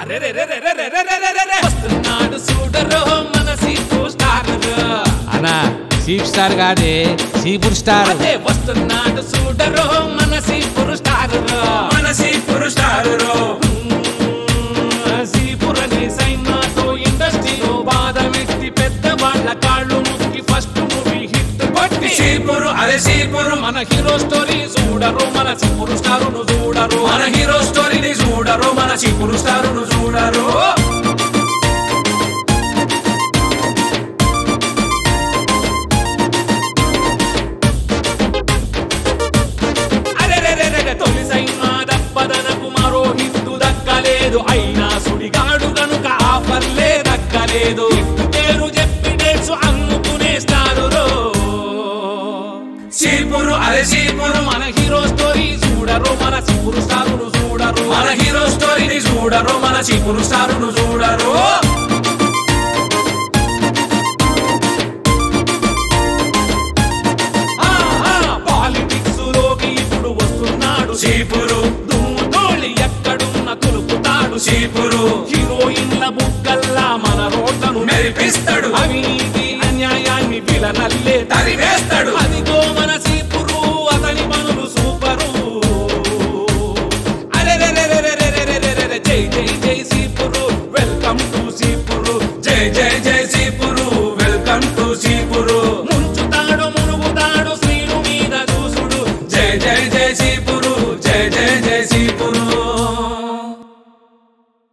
అరెరెరెరెరెరెరెరెరెరె. వస్తున్నాడు చూడరు మన సీపు స్టార్ అన్నా సీప్ స్టార్ కాదే సీపుర్ స్టార్ అదే వస్తున్నాడు చూడరు మన సీపు స్టార్ మనసి పురుషారు సీపురని సైనాతో ఇండస్ట్రీలో బాధమెత్తి పెద్ద వాళ్ళ కాళ్ళు ముక్కి ఫస్ట్ మూవీ హిట్ కొట్టి సీపురు అదే సీపురు మన హీరో స్టోరీ చూడరు మన సీపురు స్టారును చూడరు మన హీరో స్టోరీని చూడరు మన సీపురు స్టారును చూడరు అరెరెరెరెరె తొలి సైన్మా దప్పదనకు మరో హిట్టు దక్కలేదు అయినా సుడిగాడు గనుక ఆఫర్లే దక్కలేదు హిట్టు పేరు చెప్పి డేట్స్ అమ్ముకునేస్తారు రో. సీపురు అదే సీపురు మన హీరో స్టోరీ చూడరు మన సూపర్ స్టారును చూడరు మన హీరో స్టోరీని చూడరు మన సీపురు స్టారును చూడరు పాలిటిక్స్ లోకి ఇప్పుడు వస్తున్నాడు సీపురు దుమ్ము తోళి ఎక్కడున్న తులుపుతాడు సీపురు హీరోయిన్ల బుగ్గల్లా మన రోడ్లను మెరిపిస్తాడు అవినీతి అన్యాయాన్ని విలనల్లే తరివేస్తాడు అదిగో మన సీపురు అతని పనులు సూపరు అరెరెరెరెరెరెరెరెరెరె, జై జై జై సీపురు వెల్కమ్ టు సీపురు జై జై జై